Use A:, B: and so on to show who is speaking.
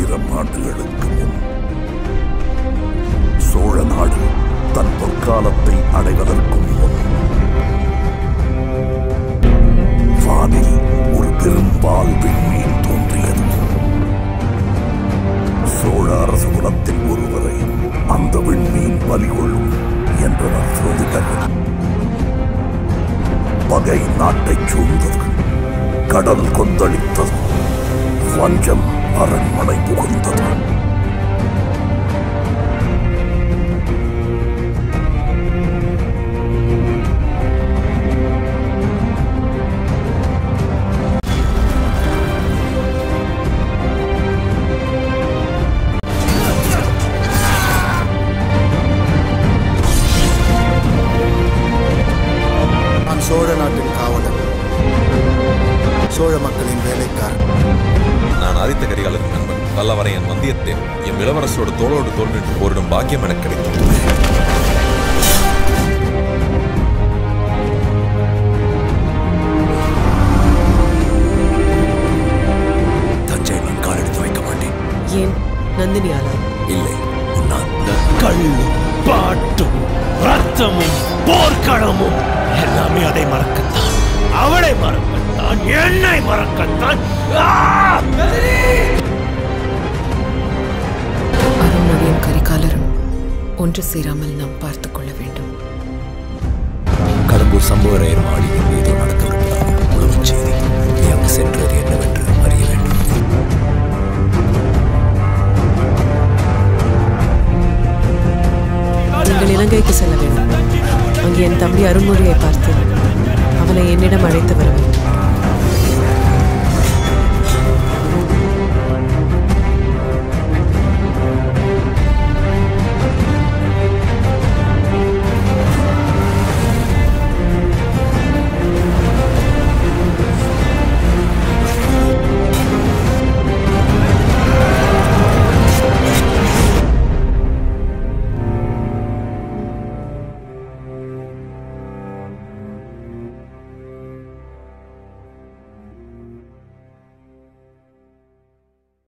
A: ஆயிரம் ஆண்டுகளுக்கு முன் சோழ நாடு தன் பொற்காலத்தை அடைவதற்கும் முன் வானில் ஒரு பெரும்பால் விண்மீன் தோன்றியது சோழ அரசு குலத்தில் ஒருவரை அந்த விண்மீன் பலிகொள்ளும் என்றனர் சோதிடர்கள் பகை நாட்டைச் சூழ்ந்தது கடல் கொந்தளித்தது வஞ்சம் அரண்மனை புகுந்தது
B: நான் சோழ நாட்டின் காவலன் சோழ மக்களின் வேலைக்காரன்
C: நான் ஆதித்த கரிகாலரின் நண்பன் வல்லவரையன் வந்தியத்தேவன் எம் இளவரசரோட தோளோடு தோல் நின்று போரிடும் பாக்கியம் எனக்கு கிடைத்தது
A: தஞ்சை நான் காலெடுத்து வைக்க மாட்டேன்
D: ஏன் நந்தினியாலா
A: இல்லை நான்
E: கள்ளும் பாட்டும் ரத்தமும் போர்க்களமும் எல்லாமே அதை மறக்கத்தான் அவளை மறக்கத்தான் என்னை மறக்கத்தான் ஆ!
D: அருண்மொழியும் கரிகாலரும் ஒன்று சேராமல் நாம் பார்த்துக் கொள்ள வேண்டும்
A: கடம்பூர் சம்புவரையர் மாளிகையில் ஏதோ நடக்கவிருப்பதாக உளவுச் செய்தி நீ அங்கு சென்றது என்னவென்று அறிய வேண்டும்
D: நீங்கள் இலங்கைக்கு செல்ல வேண்டும் அங்கே என் தம்பி அருண்மொழியை பார்த்து அவனை என்னிடம் அழைத்து வர வேண்டும்